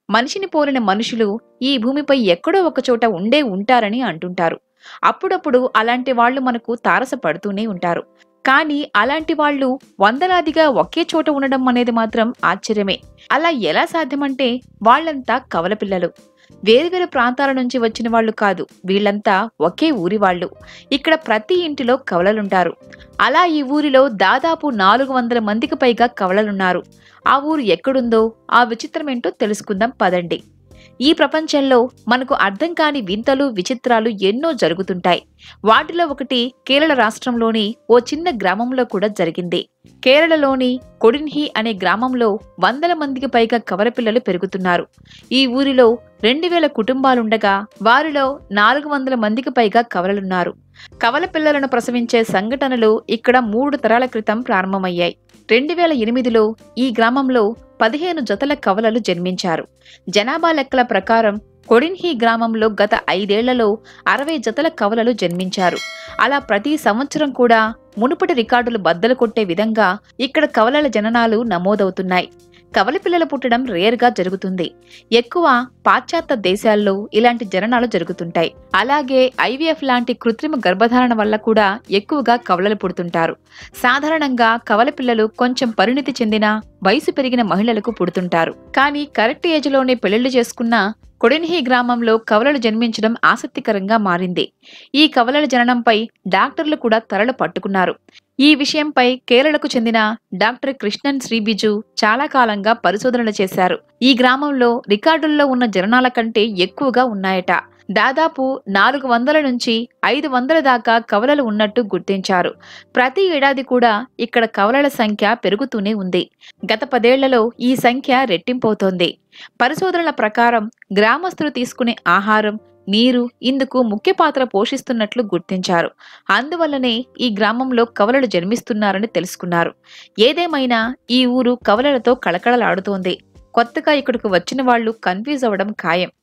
మనిషిని పోలిన మనుషులు ఈ భూమిపై ఎక్కడో ఒక చోట ఉండే ఉంటారని అంటుంటారు అప్పుడప్పుడు అలాంటి వాళ్ళు మనకు తారసపడుతూనే ఉంటారు కానీ అలాంటి వాళ్ళు వందలాదిగా ఒకే చోట ఉండడం అనేది మాత్రం ఆశ్చర్యమే అలా ఎలా సాధ్యమంటే వాళ్ళంతా కవల పిల్లలు వేరువేరు ప్రాంతాల నుంచి వచ్చిన వాళ్ళు కాదు వీళ్ళంతా ఒకే ఊరి వాళ్ళు ఇక్కడ ప్రతి ఇంటిలో కవలలుంటారు అలా ఈ ఊరిలో దాదాపు నాలుగు వందల మందికి పైగా కవలలున్నారు ఆ ఊరు ఎక్కడుందో ఆ విచిత్రమేంటో తెలుసుకుందాం పదండి ఈ ప్రపంచంలో మనకు అర్థం కాని వింతలు విచిత్రాలు ఎన్నో జరుగుతుంటాయి వాటిలో ఒకటి కేరళ రాష్ట్రంలోని ఓ చిన్న గ్రామంలో కూడా జరిగింది కేరళలోని కొడిన్హి అనే గ్రామంలో వందల మందికి పైగా కవలపిల్లలు పెరుగుతున్నారు ఈ ఊరిలో రెండు వేల కుటుంబాలుండగా వారిలో నాలుగు వందల మందికి పైగా కవలలున్నారు కవల పిల్లలను ప్రసవించే సంఘటనలు ఇక్కడ మూడు తరాల క్రితం ప్రారంభమయ్యాయి రెండు వేల ఎనిమిదిలో ఈ గ్రామంలో పదిహేను జతల కవలలు జన్మించారు జనాభా లెక్కల ప్రకారం కొడిన్హి గ్రామంలో గత ఐదేళ్లలో అరవై జతల కవలలు జన్మించారు అలా ప్రతి సంవత్సరం కూడా మునుపటి రికార్డులు బద్దలు కొట్టే విధంగా ఇక్కడ కవలల జననాలు నమోదవుతున్నాయి కవల పిల్లలు పుట్టడం రేర్గా జరుగుతుంది ఎక్కువ పాశ్చాత్య దేశాల్లో ఇలాంటి జననాలు జరుగుతుంటాయి అలాగే ఐవీఎఫ్ లాంటి కృత్రిమ గర్భధారణ వల్ల కూడా ఎక్కువగా కవలలు పుడుతుంటారు సాధారణంగా కవల పిల్లలు కొంచెం పరిణితి చెందిన వయసు పెరిగిన మహిళలకు పుడుతుంటారు కానీ కరెక్ట్ ఏజ్లోనే పెళ్లిళ్లు చేసుకున్న కొడెన్హి గ్రామంలో కవలలు జన్మించడం ఆసక్తికరంగా మారింది ఈ కవలల జననంపై డాక్టర్లు కూడా తలలు పట్టుకున్నారు ఈ విషయంపై కేరళకు చెందిన డాక్టర్ కృష్ణన్ శ్రీబిజు చాలా కాలంగా పరిశోధనలు చేశారు ఈ గ్రామంలో రికార్డుల్లో ఉన్న జననాల కంటే ఎక్కువగా ఉన్నాయట దాదాపు నాలుగు వందల నుంచి ఐదు వందల దాకా కవలలు ఉన్నట్టు గుర్తించారు ప్రతి ఏడాది కూడా ఇక్కడ కవలల సంఖ్య పెరుగుతూనే ఉంది గత పదేళ్లలో ఈ సంఖ్య రెట్టింపవుతోంది పరిశోధనల ప్రకారం గ్రామస్తులు తీసుకునే ఆహారం నీరు ఇందుకు ముఖ్య పాత్ర పోషిస్తున్నట్లు గుర్తించారు అందువల్లనే ఈ గ్రామంలో కవలలు జన్మిస్తున్నారని తెలుసుకున్నారు ఏదేమైనా ఈ ఊరు కవలలతో కళకళలాడుతోంది కొత్తగా ఇక్కడికి వచ్చిన వాళ్ళు కన్ఫ్యూజ్ అవ్వడం ఖాయం